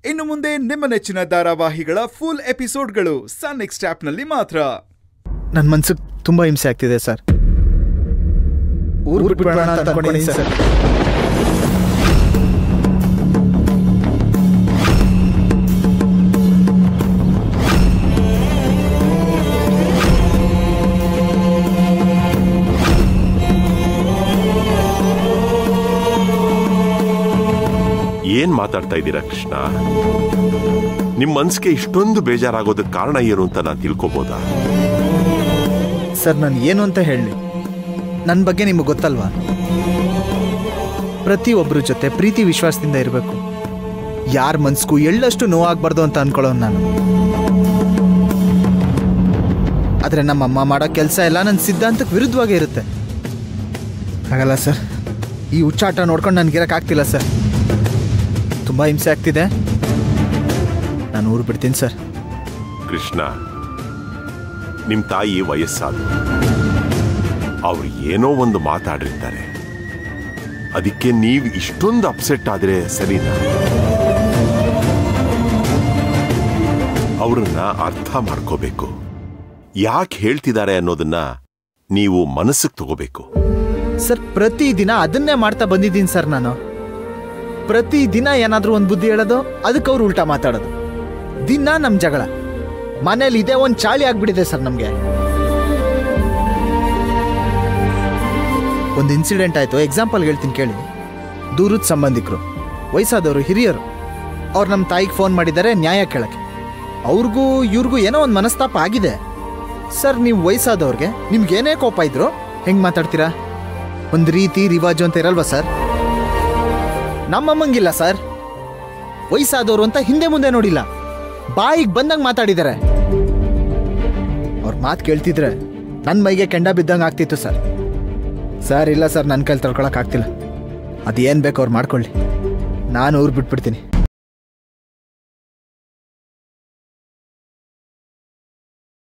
ಇನ್ನು ಮುಂದೆ ನಿಮ್ಮ ನೆಚ್ಚಿನ ಧಾರಾವಾಹಿಗಳ ಫುಲ್ ಎಪಿಸೋಡ್ಗಳು ಸನ್ ನೆಕ್ಸ್ಟ್ ಆಪ್ನಲ್ಲಿ ಮಾತ್ರ ನನ್ನ ಮನ್ಸಿಗೆ ತುಂಬ ಹಿಂಸೆ ಆಗ್ತಿದೆ ಸರ್ ಊರು ಬಿಟ್ಬಿಡೋಣ ಅಂತ ಅನ್ಕೊಂಡಿದ್ದೀನಿ ಸರ್ ಏನ್ ಮಾತಾಡ್ತಾ ಇದ್ದೀರಾ ಕೃಷ್ಣ ನಿಮ್ ಮನ್ಸಿಗೆ ಇಷ್ಟೊಂದು ಬೇಜಾರಾಗೋದಕ್ಕೆ ಕಾರಣ ಏನು ಅಂತ ನಾನು ತಿಳ್ಕೊಬೋದಾ ಸರ್ ನಾನು ಏನು ಅಂತ ಹೇಳಿ ನನ್ನ ಬಗ್ಗೆ ನಿಮಗೆ ಗೊತ್ತಲ್ವಾ ಪ್ರತಿಯೊಬ್ಬರ ಜೊತೆ ಪ್ರೀತಿ ವಿಶ್ವಾಸದಿಂದ ಇರಬೇಕು ಯಾರ ಮನ್ಸಿಗೂ ಎಳ್ಳಷ್ಟು ನೋವಾಗಬಾರ್ದು ಅಂತ ಅನ್ಕೊಳ್ಳೋನು ನಾನು ಆದರೆ ನಮ್ಮಮ್ಮ ಮಾಡೋ ಕೆಲಸ ಎಲ್ಲ ನನ್ನ ಸಿದ್ಧಾಂತಕ್ಕೆ ವಿರುದ್ಧವಾಗೇ ಇರುತ್ತೆ ಹಾಗಲ್ಲ ಸರ್ ಈ ಹುಚ್ಚಾಟ ನೋಡ್ಕೊಂಡು ನನಗಿರೋಕ್ಕಾಗ್ತಿಲ್ಲ ಸರ್ ತುಂಬ ಹಿಂಸೆ ಆಗ್ತಿದೆ ನಾನು ಊರು ಬಿಡ್ತೀನಿ ಸರ್ ಕೃಷ್ಣ ನಿಮ್ ತಾಯಿ ವಯಸ್ಸಾದ್ರು ಅವ್ರು ಏನೋ ಒಂದು ಮಾತಾಡಿರ್ತಾರೆ ಅದಕ್ಕೆ ನೀವು ಇಷ್ಟೊಂದು ಅಪ್ಸೆಟ್ ಆದ್ರೆ ಸರಿನಾ ಅವ್ರನ್ನ ಅರ್ಥ ಮಾಡ್ಕೋಬೇಕು ಯಾಕೆ ಹೇಳ್ತಿದ್ದಾರೆ ಅನ್ನೋದನ್ನ ನೀವು ಮನಸ್ಸಿಗೆ ತಗೋಬೇಕು ಸರ್ ಪ್ರತಿದಿನ ಅದನ್ನೇ ಮಾಡ್ತಾ ಬಂದಿದ್ದೀನಿ ಸರ್ ನಾನು ಪ್ರತಿದಿನ ಏನಾದರೂ ಒಂದು ಬುದ್ಧಿ ಹೇಳೋದು ಅದಕ್ಕೆ ಅವ್ರು ಉಲ್ಟಾ ಮಾತಾಡೋದು ದಿನ ನಮ್ಮ ಜಗಳ ಮನೇಲಿ ಇದೇ ಒಂದು ಚಾಳಿ ಆಗ್ಬಿಟ್ಟಿದೆ ಸರ್ ನಮಗೆ ಒಂದು ಇನ್ಸಿಡೆಂಟ್ ಆಯಿತು ಎಕ್ಸಾಂಪಲ್ ಹೇಳ್ತೀನಿ ಕೇಳಿ ದೂರದ ಸಂಬಂಧಿಕರು ವಯಸ್ಸಾದವರು ಹಿರಿಯರು ಅವ್ರು ನಮ್ಮ ತಾಯಿಗೆ ಫೋನ್ ಮಾಡಿದ್ದಾರೆ ನ್ಯಾಯ ಕೇಳಕ್ಕೆ ಅವ್ರಿಗೂ ಇವ್ರಿಗೂ ಏನೋ ಒಂದು ಮನಸ್ತಾಪ ಆಗಿದೆ ಸರ್ ನೀವು ವಯಸ್ಸಾದವ್ರಿಗೆ ನಿಮ್ಗೆ ಏನೇ ಕೋಪ ಇದ್ರು ಹೆಂಗೆ ಮಾತಾಡ್ತೀರಾ ಒಂದು ರೀತಿ ರಿವಾಜು ಅಂತ ಇರಲ್ವಾ ಸರ್ ನಮ್ಮಮ್ಮಂಗಿಲ್ಲ ಸರ್ ವಯಸ್ಸಾದವರು ಅಂತ ಹಿಂದೆ ಮುಂದೆ ನೋಡಿಲ್ಲ ಬಾಯಿಗೆ ಬಂದಂಗೆ ಮಾತಾಡಿದ್ದಾರೆ ಅವ್ರ ಮಾತು ಕೇಳ್ತಿದ್ರೆ ನನ್ನ ಮೈಗೆ ಕೆಂಡ ಬಿದ್ದಂಗೆ ಆಗ್ತಿತ್ತು ಸರ್ ಸರ್ ಇಲ್ಲ ಸರ್ ನನ್ನ ಕೈಲಿ ತಡ್ಕೊಳಕ್ ಆಗ್ತಿಲ್ಲ ಅದೇನು ಬೇಕು ಅವ್ರು ಮಾಡ್ಕೊಳ್ಳಿ ನಾನು ಊರು ಬಿಟ್ಬಿಡ್ತೀನಿ